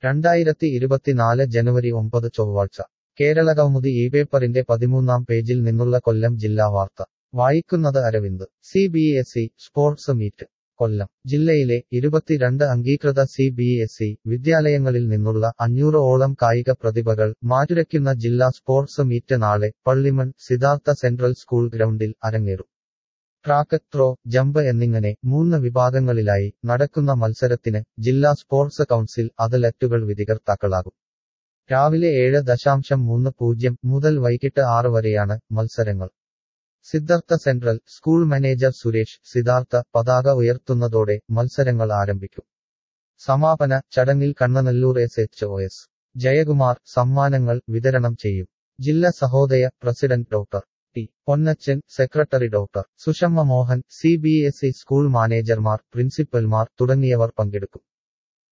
രണ്ടായിരത്തി ഇരുപത്തിനാല് ജനുവരി ഒമ്പത് ചൊവ്വാഴ്ച കേരളകൗമുദി ഈ പേപ്പറിന്റെ പതിമൂന്നാം പേജിൽ നിന്നുള്ള കൊല്ലം ജില്ലാ വാർത്ത വായിക്കുന്നത് Aravind C B S E sports meet Kollam ജില്ലയിലെ ഇരുപത്തിരണ്ട് അംഗീകൃത സി ബി എസ് ഇ വിദ്യാലയങ്ങളിൽ നിന്നുള്ള അഞ്ഞൂറ് ഓളം കായിക പ്രതിഭകൾ മാറ്റുരയ്ക്കുന്ന ജില്ലാ സ്പോർട്സ് മീറ്റ് നാളെ പള്ളിമൺ സിദ്ധാർത്ഥ സെൻട്രൽ സ്കൂൾ ഗ്രൗണ്ടിൽ അരങ്ങേറും ട്രാക്ക് ത്രോ ജമ്പ് എന്നിങ്ങനെ മൂന്ന് വിഭാഗങ്ങളിലായി നടക്കുന്ന മത്സരത്തിന് ജില്ലാ സ്പോർട്സ് കൗൺസിൽ അത്ലറ്റുകൾ വിധികർത്താക്കളാകും രാവിലെ ഏഴ് ദശാംശം മൂന്ന് പൂജ്യം മുതൽ വൈകിട്ട് ആറ് വരെയാണ് മത്സരങ്ങൾ Siddhartha central school manager Suresh Siddhartha പതാക ഉയർത്തുന്നതോടെ മത്സരങ്ങൾ ആരംഭിക്കും സമാപന ചടങ്ങിൽ Kannanallur S H O S Jayakumar സമ്മാനങ്ങൾ വിതരണം ചെയ്യും ജില്ലാ Sahodaya president doctor T Ponnachan secretary doctor Sushama Mohan C B S E school മാനേജർമാർ പ്രിൻസിപ്പൽമാർ തുടങ്ങിയവർ പങ്കെടുക്കും